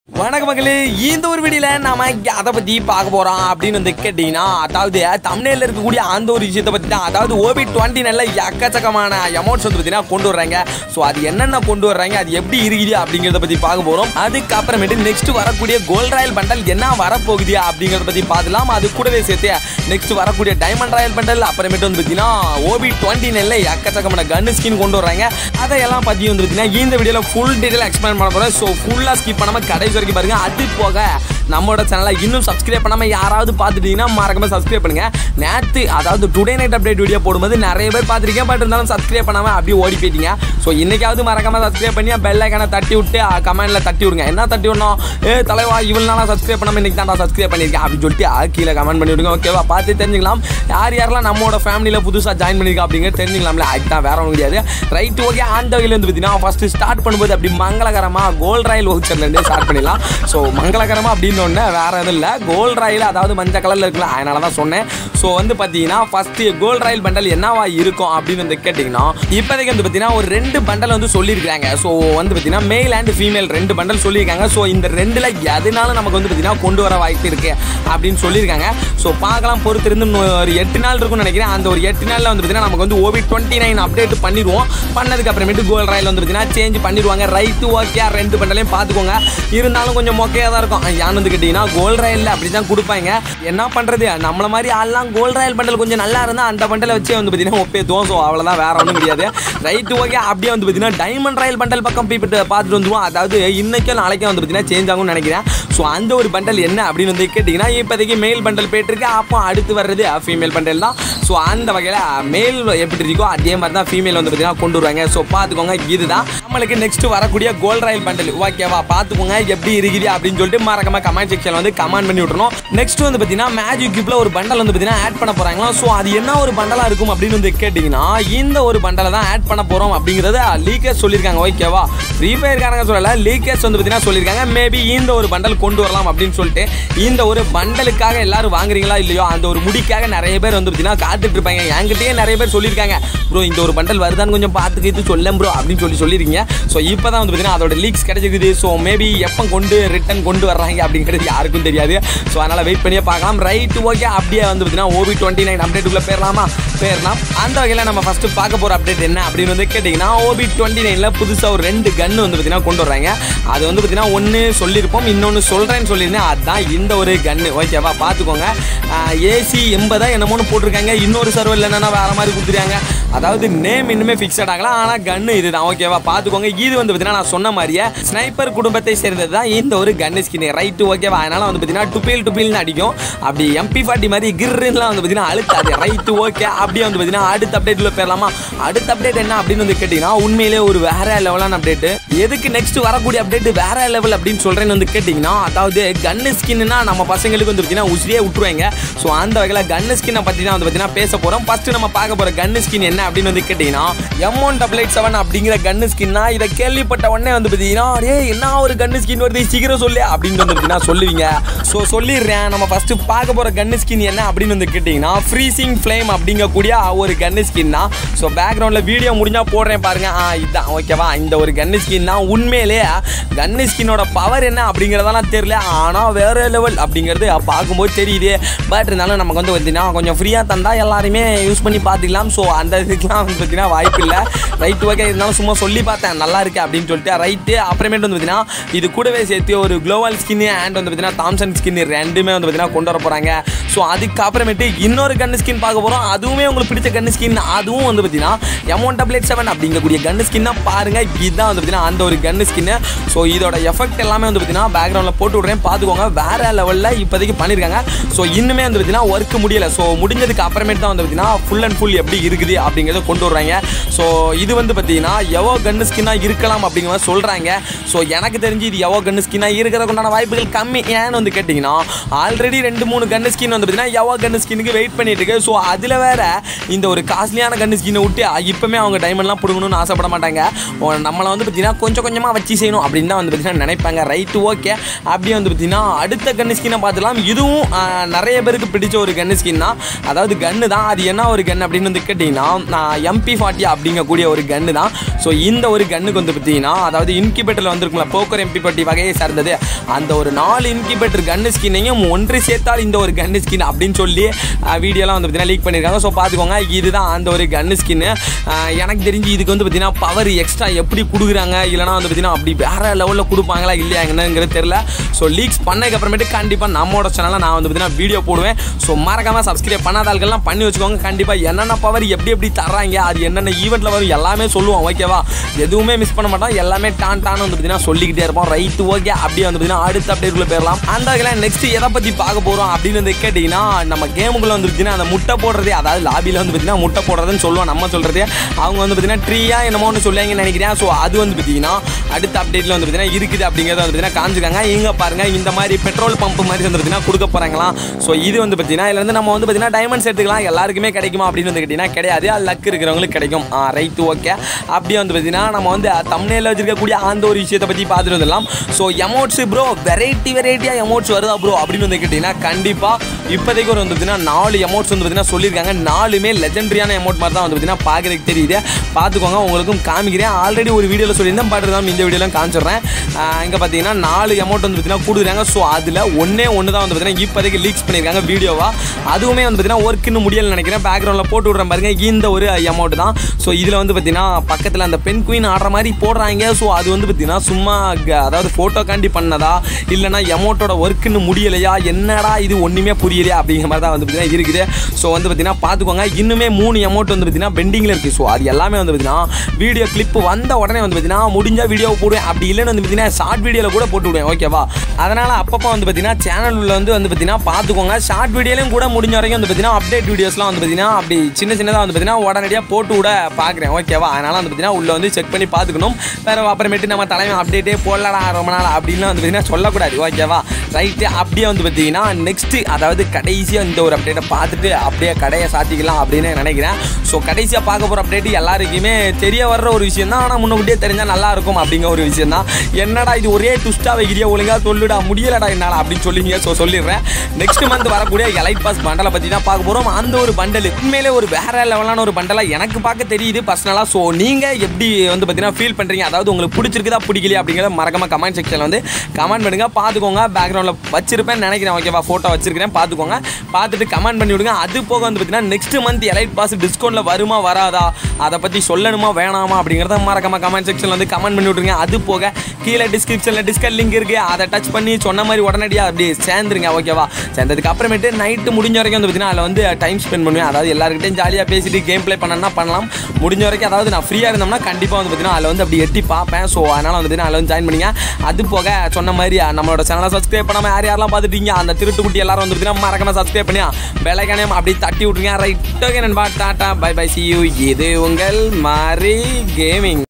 வணக்க மக்களே இந்த ஒரு வீடியோல நாம அதை பத்தி பார்க்க போறோம் அப்படின்னு வந்து கேட்டீங்கன்னா அதாவது தமிழ்ல இருக்கக்கூடிய அந்த ஒரு விஷயத்தை பத்தி தான் அதாவது ஓபி டுவெண்ட்டி நல்ல எக்கச்சக்கமான அமௌண்ட்ஸ் வந்து பார்த்தீங்கன்னா கொண்டு வர்றாங்க ஸோ அது என்னென்ன கொண்டு வர்றாங்க அது எப்படி இருக்குது அப்படிங்கிறத பத்தி பார்க்க போறோம் அதுக்கப்புறமேட்டு நெக்ஸ்ட் வரக்கூடிய கோல்ட் ராயல் பண்டல் என்ன வரப்போகுது அப்படிங்கிறத பத்தி பார்க்கலாம் அது கூடவே சேர்த்து நெக்ஸ்ட் வரக்கூடிய டைமண்ட் ராயல் பண்டல் அப்புறமேட்டு வந்து பார்த்தீங்கன்னா ஓபி டுவெண்ட்டி நல்ல எக்கச்சக்கமான கன் ஸ்கின் கொண்டு வர்றாங்க அதையெல்லாம் பத்தி வந்து பார்த்தீங்கன்னா இந்த வீடியோல ஃபுல் டீடைல் எக்ஸ்பிளைன் பண்ண போறேன் ஸோ ஃபுல்லா ஸ்கிப் பண்ணாம கடைசி வரைக்கும் பாருங்க அது போக நம்மளோட சேனலை இன்னும் சப்ஸ்கிரைப் பண்ணாம யாராவது பார்த்துட்டீங்கன்னா மறக்காம சப்ஸ்கிரைப் பண்ணுங்க நேற்று அதாவது டுடே நைட் அப்டேட் வீடியோ போடும்போது நிறைய பேர் பார்த்துருக்கேன் பட் இருந்தாலும் சப்ஸ்கிரைப் பண்ணாம அப்படியே ஓடி போயிட்டீங்க ஸோ இன்னைக்காவது மறக்காம சப்ஸ்கிரைப் பண்ணி பெல் ஐக்கான தட்டி விட்டு கமெண்ட்ல தட்டி விடுங்க என்ன தட்டி விடணும் ஏ தலைவா இவ்வளோ நாளாக சப்ஸ்கிரைப் பண்ணாம இன்னைக்கு தான் சப்ஸ்கிரைப் பண்ணியிருக்கேன் அப்படின்னு சொல்லிட்டு ஆ, கீழே கமெண்ட் பண்ணி விடுங்க ஓகேவா பார்த்து தெரிஞ்சுக்கலாம் யார் யாரெல்லாம் நம்மளோட ஃபேமிலியில் புதுசாக ஜாயின் பண்ணியிருக்கா அப்படிங்க தெரிஞ்சுக்கலாம்ல அதுதான் வேற ஒன்றும் கிடையாது ரைட் ஓகே அந்த வகையில் வந்து பார்த்தீங்கன்னா ஃபர்ஸ்ட் ஸ்டார்ட் பண்ணும்போது அப்படி மங்களகரமாக கோல்ட் ராயல் வவுச்சர்லேருந்து ஸ்டார்ட் பண்ணிடலாம் ஸோ மங்களகரமாக அப்படின்னு ஒன்று வேற எதுவும் இல்லை கோல்ட் ராயல் அதாவது மஞ்சள் கலரில் இருக்குல்ல அதனால தான் சொன்னேன் ஸோ வந்து பார்த்தீங்கன்னா ஃபர்ஸ்ட் கோல்ட் ராயல் பண்டல் என்னவா இருக்கும் அப்படின்னு வந்து கேட்டிங்கன்னா இப்போதைக்கு வந்து பார்த்தீங்கன்னா ஒரு ரெண்டு பண்டல் வந்து சொல்லியிருக்காங்க ஸோ வந்து பார்த்தீங்கன்னா மேல் அண்ட் ஃபீமேல் ரெண்டு பண்டல் சொல்லியிருக்காங்க ஸோ இந்த ரெண்டில் எதுனாலும் நமக்கு வந்து பார்த்தீங்கன்னா கொண்டு வர வாய்ப்பு இருக்கு அப்படின்னு சொல்லியிருக்காங்க ஸோ பார்க்கலாம் பொறுத்து இருந்து இன்னும் ஒரு எட்டு நாள் இருக்கும்னு நினைக்கிறேன் அந்த ஒரு எட்டு நாளில் வந்து பார்த்தீங்கன்னா நமக்கு வந்து ஓபி டுவெண்ட்டி நைன் அப்டேட் பண்ணிடுவோம் பண்ணதுக்கு அப்புறமேட்டு கோல்ட் ராயல் வந்து பார்த்தீங்கன்னா சேஞ்ச் பண்ணிடுவாங்க ரைட்டு ஓகே ரெண்டு பண்டலையும் பார்த்துக்கோங்க இருந்தாலும் கொஞ்சம் மொக்கையாக தான் இருக்கும் ஏன்னு வந்து கேட்டிங்கன்னா கோல்ட் ராயலில் அப்படி தான் கொடுப்பாங்க என்ன பண்ணுறது நம்மள மாதிரி ஆள்லாம் கோல்ட் ராயல் பண்டல் கொஞ்சம் நல்லா இருந்தால் அந்த பண்டலை வச்சே வந்து பார்த்தீங்கன்னா ஒப்பே தோசம் அவ்வளோதான் வேற ஒன்றும் கிடையாது ரைட்டு ஓகே அப்படியே வந்து பார்த்தீங்கன்னா டைமண்ட் ராயல் பண்டல் பக்கம் போய் பார்த்துட்டு வந்துருவோம் அதாவது இன்னைக்கும் நாளைக்கும் வந்து பார்த்தீங்கன்னா சேஞ்ச் ஆகும்னு நினைக்கிறேன் ஸோ அந்த ஒரு பண்டல் என்ன அப்படின்னு வந்து கேட்டிங்கன்னா இப்போதைக்கு மேல் பண்டல் போயிட்டு இருக்கு அப்போ அடுத்து வர்றது ஃபீமேல் பண்டல் தான் ஸோ அந்த வகையில் மேல் எப்படி இருக்கோ அதே மாதிரி தான் ஃபீமேல் வந்து பார்த்தீங்கன்னா கொண்டு வருவாங்க ஸோ பார்த்துக்கோங்க இதுதான் நம்மளுக்கு நெக்ஸ்ட் வரக்கூடிய கோல்ட் ராயல் பண்டல் ஓகேவா பார்த்துக்கோங்க எப்படி இருக்குது அப்படின்னு சொல்லிட்டு மறக்காம கமெண்ட் செக்ஷன் வந்து கமெண்ட் பண்ணி விட்டுறணும் நெக்ஸ்ட் வந்து பார்த்தீங்கன்னா மேஜிக் கியூப்ல ஒரு பண்டல் வந்து பார்த்தீங்கன்னா ஆட் பண்ண போறாங்களா ஸோ அது என்ன ஒரு பண்டலா இருக்கும் அப்படின்னு வந்து கேட்டிங்கன்னா இந்த ஒரு பண்டலை தான் ஆட் பண்ண போறோம் அப்படிங்கிறத லீக்கேஜ் சொல்லியிருக்காங்க ஓகேவா ஃப்ரீ ஃபயர்காரங்க சொல்லல லீக்கேஜ் வந்து பார்த்தீங்கன்னா சொல்லியிருக்காங்க மேபி இந்த ஒரு பண்டல் கொண்டு வரலாம் அப்படின்னு சொல்லிட்டு இந்த ஒரு பண்டலுக்காக எல்லாரும் வாங்குறீங்களா இல்லையோ அந்த ஒரு முடிக்காக நிறைய பேர் வந்து பார்த்தீங்கன்னா காத்துட்டு இருப்பாங்க என்கிட்டயே நிறைய பேர் சொல்லியிருக்காங்க ப்ரோ இந்த ஒரு பண்டல் வருதான்னு கொஞ்சம் பார்த்துக்கிட்டு சொல்லேன் ப்ரோ அப்படின்னு சொல்லி சொல்லியிருக்கீங்க ஸோ இப்போ தான் வந்து பார்த்தீங்கன்னா அதோட லீக்ஸ் கிடைச்சிருக்குது ஸோ மேபி எப்போ கொண்டு ரிட்டன் கொண்டு வர்றாங்க அப்படிங்கிறது யாருக்கும் தெரியாது ஸோ அதனால் வெயிட் பண்ணியே பார்க்கலாம் ரைட் ஓகே அப்படியே வந்து பார்த்தீங்கன்னா ஓபி டுவெண்ட்டி நைன் அப்டேட்டுக்குள்ளே போயிடலாமா போயிடலாம் அந்த வகையில் நம்ம ஃபஸ்ட்டு பார்க்க போகிற அப்டேட் என்ன அப்படின்னு வந்து கேட்டிங்கன்னா ஓபி டுவெண்ட்டி நைனில் புதுசாக ஒரு ரெண்டு கன்று வந்து பார்த்தீங்கன்னா கொண்டு வர்றாங்க அது வந்து பார்த்தீங்கன்னா ஒன்று சொல்லியிருப்போம் இன்னொன்று சொல்கிறேன்னு சொல்லியிருந்தேன் அதுதான் இந்த ஒரு கன்று ஓகேவா பார்த்துக்கோங்க ஏசி எண்பதா என்னமோன்னு போட்டிருக்காங்க இன்னொரு சர்வரில் என்னென்னா வேறு மாதிரி கொடுத்துருக்காங்க அதாவது நேம் இன்னுமே ஃபிக்ஸட் ஆகலாம் ஆனால் கன்று இதுதான் ஓகேவா பார்த்துக்கோங்க இது வந்து பார்த்தீங்கன்னா நான் சொன்ன மாதிரியே ஸ்னைப்பர் குடும்பத்தை சேர்ந்தது தான் இந்த ஒரு கன்னு ஸ்கின் ரைட்டு ஓகேவா அதனால வந்து பார்த்தீங்கன்னா டுபில் டுபில்னு அடிக்கும் அப்படி எம்பி ஃபார்ட்டி மாதிரி கிர்லாம் வந்து பார்த்தீங்கன்னா அழுத்தாது ரைட்டு ஓகே அப்படியே வந்து பார்த்தீங்கன்னா அடுத்த அப்டேட்டில் போயிடலாமா அடுத்த அப்டேட் என்ன அப்படின்னு வந்து கேட்டிங்கன்னா உண்மையிலே ஒரு வேற லெவலான அப்டேட் எதுக்கு நெக்ஸ்ட் வரக்கூடிய அப்டேட் வேற லெவல் அப்படின்னு சொல்கிறேன்னு வந்து கேட்டிங்கன்னா அதாவது கன்னு ஸ்கின்னா நம்ம பசங்களுக்கு வந்து பார்த்தீங்கன்னா உசிரியே விட்டுருவாங்க ஸோ அந்த வகையில் கன்னு ஸ்கின்னை பற்றி தான் வந்து பார்த்தீங்கன்னா பேச போகிறோம் ஃபர்ஸ்ட் நம்ம பார்க்க போகிற கன்னு ஸ்கின் என்ன அப்படின்னு வந்து கேட்டிங்கன்னா M one double eight seven அப்படிங்கிற கன்னு ஸ்கின்னா இதை கேள்விப்பட்ட உடனே வந்து பார்த்தீங்கன்னா டே என்ன ஒரு கன்னு ஸ்கின் வருது சீக்கிரம் சொல்லு அப்படின்னு வந்து பார்த்தீங்கன்னா சொல்லுவீங்க ஸோ சொல்லிடுறேன் நம்ம ஃபர்ஸ்ட் பார்க்க போகிற கன்னு ஸ்கின் என்ன அப்படின்னு வந்து கேட்டிங்கன்னா ஃப்ரீசிங் ஃப்ளேம் அப்படிங்கக்கூடிய ஒரு கன்னு ஸ்கின் தான் ஸோ பேக்ரவுண்டில் வீடியோ முடிஞ்சா போடுறேன் பாருங்க ஆ இதுதான் ஓகேவா இந்த ஒரு கன்னு ஸ்கின் தான் உண்மையிலே கன்னு ஸ்கின்னோட பவர் என்ன அப்படிங்கிறதெல்லாம் தெரியல ஆனால் வேற லெவல் அப்படிங்கிறது பார்க்கும்போது தெரியுது பட் இருந்தாலும் நமக்கு வந்து பார்த்தீங்கன்னா கொஞ்சம் ஃப்ரீயாக தந்தால் எல்லாருமே யூஸ் பண்ணி பார்த்துக்கலாம் ஸோ அந்த இதுக்கெலாம் வந்து பார்த்தீங்கன்னா வாய்ப்பு இல்லை ரைட் ஓகே இருந்தாலும் சும்மா சொல்லி பார்த்தேன் நல்லா இருக்கு அப்படின்னு சொல்லிட்டு ரைட்டு அப்புறமேட்டு வந்து பார்த்தீங்கன்னா இது கூடவே சேர்த்து ஒரு குளோவல் ஸ்கின் அண்ட் வந்து பார்த்தீங்கன்னா தாம்சன் ஸ்கின் ரெண்டுமே வந்து பார்த்தீங்கன்னா கொண்டு வர போகிறாங்க ஸோ அதுக்கு அப்புறமேட்டு இன்னொரு கன்னு ஸ்கின் பார்க்க போகிறோம் அதுவுமே உங்களுக்கு பிடிச்ச கன்னு ஸ்கின் அதுவும் வந்து பார்த்தீங்கன்னா எமௌண்ட் டபுள் எயிட் செவன் அப்படிங்கக்கூடிய கன்னு ஸ்கின்னா பாருங்க இதுதான் வந்து பார்த்தீங்கன்னா அந்த ஒரு கன்னு ஸ்கின்னு ஸோ இதோட எஃபெக்ட் எல்லாமே வந்து பார்த்தீங்கன்னா பேக்ரவுண்டில் போட்டு விட்றேன் பார்த்துக்கோங்க வேற லெவலில் இப்போதைக்கு பண்ணியிருக்காங்க ஸோ இன்னுமே வந்து பார்த்தீங்கன்னா ஒர்க் முடியல ஸோ முடிஞ்சதுக்கு அப்புறமேட்டு தான் வந்து பார்த்தீங்கன்னா ஃபுல் அண்ட் ஃபுல் எப்படி இருக்குது அப்படிங்கிறத கொண்டு வர்றாங்க ஸோ இது வந்து பார்த்தீங்கன்னா எவோ கன்னு ஸ்கின்னாக இருக்கலாம் அப்படிங்கிற மாதிரி சொல்கிறாங்க ஸோ எனக்கு தெரிஞ்சு இது எவோ கன்னு ஸ்கின்னாக இருக்கிறதுக்குண்டான வாய்ப்புகள் கம்மி ஏன்னு வந்து கேட்டிங்கன்னா ஆல்ரெடி ரெண்டு மூணு கன்னு ஸ்கின் வந்து பார்த்தீங்கன்னா எவோ கன்னு ஸ்கின்னுக்கு வெயிட் பண்ணிட்டு இருக்கு ஸோ அதில் வேற இந்த ஒரு காஸ்ட்லியான கன்னு ஸ்கின்னை விட்டு இப்போமே அவங்க டைமண்ட்லாம் பிடுங்கணும்னு ஆசைப்பட மாட்டாங்க ஓ, நம்மளை வந்து பார்த்தீங்கன்னா கொஞ்சம் கொஞ்சமாக வச்சு செய்யணும் அப்படின்னு தான் வந்து பார்த்தீங்கன்னா நினைப்பாங்க ரைட்டு ஓகே அப்படியே வந்து பார்த்தீங்கன்னா அடுத்த கன்னு ஸ்கின்னை பார்த்துலாம் இதுவும் ஆ, நிறைய பேருக்கு பிடிச்ச ஒரு கன்னு ஸ்கின் தான் அதாவது கன் கன்று தான் அது என்ன ஒரு கன் அப்படின்னு வந்து கேட்டிங்கன்னா எம்பி ஃபார்ட்டி அப்படிங்கக்கூடிய ஒரு கன்று தான் ஸோ இந்த ஒரு கன்னுக்கு வந்து பார்த்தீங்கன்னா அதாவது இன்கிபேட்டரில் வந்திருக்கும்ல போக்கர் எம்பி ஃபார்ட்டி வகையை சார்ந்தது அந்த ஒரு நாலு இன்கிபேட்டர் கன்னு ஸ்கின்னையும் ஒன்று சேர்த்தால் இந்த ஒரு கன்னு ஸ்கின் அப்படின்னு சொல்லி வீடியோலாம் வந்து பார்த்தீங்கன்னா லீக் பண்ணியிருக்காங்க ஸோ பார்த்துக்கோங்க இதுதான் அந்த ஒரு கன்னு ஸ்கின்னு எனக்கு தெரிஞ்சு இதுக்கு வந்து பார்த்தீங்கன்னா பவர் எக்ஸ்ட்ரா எப்படி கொடுக்குறாங்க இல்லைனா வந்து பார்த்தீங்கன்னா அப்படி வேற லெவலில் கொடுப்பாங்களா இல்லையா என்னங்கிறது தெரில ஸோ லீக்ஸ் பண்ணதுக்கு அப்புறமேட்டு கண்டிப்பாக நம்மளோட சேனலில் நான் வந்து பார்த்தீங்கன்னா வீடியோ போடுவேன் ஸோ மறக்காம சப்ஸ்கிரைப் பண்ணாத ஆட்கள்லாம் பண்ணி வச்சுக்கோங்க கண்டிப்பாக என்னென்ன பவர் எப்படி எப்படி தர்றாங்க அது என்னென்ன ஈவெண்ட்டில் வரும் எல்லாமே சொல்லுவோம் ஓகேவா எதுவுமே மிஸ் பண்ண மாட்டோம் எல்லாமே டான் டான் வந்து பார்த்தீங்கன்னா சொல்லிக்கிட்டே இருப்போம் ரைட்டு ஓகே அப்படியே வந்து பார்த்தீங்கன்னா அடுத்த அப்டேட்குள்ளே போயிடலாம் அந்த வகையில் நெக்ஸ்ட் எதை பற்றி பார்க்க போகிறோம் அப்படின்னு வந்து கேட்டிங்கன்னா நம்ம கேமுக்குள்ளே வந்து பார்த்தீங்கன்னா அந்த முட்டை போடுறதே அதாவது லாபியில் வந்து பார்த்தீங்கன்னா முட்டை போடுறதுன்னு சொல்லுவோம் நம்ம சொல்கிறது அவங்க வந்து பார்த்தீங்கன்னா ட்ரீயா என்னமோ ஒன்று சொல்லுவாங்கன்னு நினைக்கிறேன் ஸோ அது வந்து பார்த்தீங்கன்னா அடுத்த அப்டேட்டில் வந்து பார்த்தீங்கன்னா இருக்குது அப்படிங்கிறத வந்து பார்த்தீங்கன்னா காமிச்சிருக்காங்க இங்கே பாருங்க இந்த மாதிரி பெட்ரோல் பம்ப் மாதிரி வந்து பார்த்தீங்கன்னா கொடுக்க போகிறாங்களாம் ஸோ இது வந்து பார்த்தீங்கன்னா இதுல இருந்து நம்ம வந்து பார்த்தீங்கன்னா டைமண்ட்ஸ் எடுத்துக்கலாம் எல்லாருக்குமே கிடைக்குமா அப்படின்னு வந்து கேட்டிங்கன்னா கிடையாது அது லக் இருக்கிறவங்களுக்கு கிடைக்கும் ரைட்டு ஓகே அப்படியே வந்து பார்த்தீங்கன்னா நம்ம வந்து தமிழில் வச்சிருக்கக்கூடிய அந்த ஒரு விஷயத்தை பற்றி பார்த்துட்டு வந்துடலாம் ஸோ எமௌண்ட்ஸ் ப்ரோ வெரைட்டி வெரைட்டியாக எமௌண்ட்ஸ் வருதா ப்ரோ அப்படின்னு வந்து கேட்டிங்கன்னா கண்டிப்பாக இப்போதைக்கு ஒரு வந்து பார்த்தீங்கன்னா நாலு எமௌண்ட்ஸ் வந்து பார்த்தீங்கன்னா சொல்லியிருக்காங்க நாலுமே லெஜெண்டரியான எமௌண்ட் மாதிரி தான் வந்து பார்த்தீங்கன்னா பார்க்குறதுக்கு தெரியுது பார்த்துக்கோங்க உங்களுக்கும் காமிக்கிறேன் ஆல்ரெடி ஒரு வீடியோவில் சொல்லியிருந்தேன் பாட்டு தான் இந்த வீடியோலாம் காமிச்சிடுறேன் இங்கே பார்த்தீங்கன்னா நாலு அமௌண்ட் வந்து பார்த்தீங்கன்னா கொடுக்குறாங்க ஸோ அதில் ஒன்றே ஒன்று தான் வந்து பார்த்தீங்கன்னா இப்போதைக்கு லீக்ஸ் பண்ணியிருக்காங்க வீடியோவா அதுவுமே வந்து பார்த்தீங்கன்னா ஒர்க் இன்னும் முடியலன்னு நினைக்கிறேன் பேக்ரவுண்டில் போட்டு விட்றேன் பாருங்க இந்த ஒரு அமௌண்ட் தான் ஸோ இதில் வந்து பார்த்தீங்கன்னா பக்கத்தில் அந்த பெண் குயின் ஆடுற மாதிரி போடுறாங்க ஸோ அது வந்து பார்த்தீங்கன்னா சும்மா க- அதாவது ஃபோட்டோ காண்டி பண்ணதா இல்லைனா எமௌண்ட்டோட ஒர்க் இன்னும் முடியலையா என்னடா இது ஒன்றுமே புரியலையா அப்படிங்கிற மாதிரி தான் வந்து பார்த்தீங்கன்னா இருக்குது ஸோ வந்து பார்த்தீங்கன்னா பார்த்துக்கோங்க இன்னுமே மூணு அமௌண்ட் வந்து பார்த்தீங்கன்னா பெண்டிங்கில் இருக்குது ஸோ அது எல்லாமே வந்து பார்த்தீங்கன்னா வீடியோ கிளிப் வந்த உடனே வந்து பார்த்தீங்கன்னா முடிஞ்சா வீடியோ போடுவேன் அப்படி இல்லைன்னு வந்து பார்த்தீங்கன்னா ஷார்ட் வீடியோவில் கூட போட்டு விடுவேன் ஓகேவா அதனால் அப்பப்போ வந்து பார்த்தீங்கன்னா சேனல் உள்ள வந்து வந்து பார்த்தீங்கன்னா பார்த்துக்கோங்க ஷார்ட் வீடியோலையும் கூட முடிஞ்ச வரைக்கும் வந்து பார்த்தீங்கன்னா அப்டேட் வீடியோஸ்லாம் வந்து பார்த்தீங்கன்னா அப்படி சின்ன சின்னதாக வந்து பார்த்தீங்கன்னா உடனடியாக போட்டு விட பார்க்குறேன் ஓகேவா அதனால் வந்து பார்த்தீங்கன்னா உள்ள வந்து செக் பண்ணி பார்த்துக்கணும் வேறு அப்புறமேட்டு நம்ம தலைமை அப்டேட்டே போடலடா ரொம்ப நாள் அப்படின்லாம் வந்து பார்த்தீங்கன்னா சொல்லக்கூடாது ஓகேவா ரைட்டு அப்படியே வந்து பார்த்தீங்கன்னா நெக்ஸ்ட்டு அதாவது கடைசியாக இந்த ஒரு அப்டேட்டை பார்த்துட்டு அப்படியே கடையை சாத்திக்கலாம் அப்படின்னு நினைக்கிறேன் ஸோ கடைசியாக பார்க்க போகிற அப்டேட் எல்லாருக்குமே தெரிய வர்ற ஒரு விஷயம் தான் ஆனால் முன்னக்கூட்டியே தெரிஞ்சால் நல்லா இருக்கும் அப்படிங்கிற ஒரு விஷயம் தான் என்னடா இது ஒரே ட்விஸ்ட்டாக வைக்கிறியா ஒழுங்காக சொல்லுடா முடியலடா என்னால் அப்படின்னு சொல்லிங்க ஸோ சொல்லிடுறேன் நெக்ஸ்ட் மந்த் வரக்கூடிய எலைட் பாஸ் பண்டலை பற்றி தான் பார்க்க போகிறோம் அந்த ஒரு பண்டல் உண்மையிலே ஒரு வேற லெவலான ஒரு பண்டலாக எனக்கு பார்க்க தெரியுது பர்சனலாக ஸோ நீங்கள் எப்படி வந்து பார்த்தீங்கன்னா ஃபீல் பண்ணுறீங்க அதாவது உங்களுக்கு பிடிச்சிருக்குதா பிடிக்கலையா அப்படிங்கிறத மறக்காம கமெண்ட் செக்ஷனில் வந்து கமெண்ட் பண்ணுங்க பார்த்துக்கோங்க பேக்ரவுண்டில் வச்சிருப்பேன் நினைக்கிறேன் ஓகேவா ஃபோட்டோ வச்சிருக்கிறேன் பார்த்துக்கோங்க பார்த்துட்டு கமெண்ட் பண்ணி விடுங்க அது போக வந்து பார்த்தீங்கன்னா நெக்ஸ்ட் மந்த் எலைட் பாஸ் டிஸ்கவுண்ட்டில் வருமா வராதா அதை பற்றி சொல்லணுமா வேணாமா அப்படிங்கிறத மறக்காம கமெண்ட் செக்ஷனில் வந்து கமெண்ட் பண்ணி விட்ருங்க அது போக கீழே டிஸ்கிரிப்ஷனில் டிஸ்கல் லிங்க் இருக்குது அதை டச் பண்ணி சொன்ன மாதிரி உடனடியாக அப்படியே சேர்ந்துருங்க ஓகேவா சேர்ந்ததுக்கு அப்புறமேட்டு நைட்டு முடிஞ்ச வரைக்கும் வந்து பார்த்தீங்கன்னா அதில் வந்து டைம் ஸ்பெண்ட் பண்ணுவேன் அதாவது எல்லாருக்கிட்டையும் ஜாலியாக பேசிட்டு கேம் ப்ளே பண்ணனா பண்ணலாம் முடிஞ்ச வரைக்கும் அதாவது நான் ஃப்ரீயாக இருந்தோம்னா கண்டிப்பாக வந்து பார்த்தீங்கன்னா அதில் வந்து அப்படி எட்டி பார்ப்பேன் ஸோ அதனால் வந்து பார்த்தீங்கன்னா அதில் வந்து ஜாயின் பண்ணிங்க அது போக சொன்ன மாதிரி நம்மளோட சேனலை சப்ஸ்கிரைப் பண்ணாமல் யார் யாரெல்லாம் பார்த்துட்டீங்க அந்த திருட்டுக்குட்டி எல்லாரும் வந்து பார்த்தீங்கன்னா மறக்காம சப்ஸ்கிரைப் பண்ணியா பெலைக்கானே அப்படி தட்டி விட்ருங்க ரைட் ஓகே நண்பா ta ta bye bye see you இது உங்கள் மாரி கேமிங்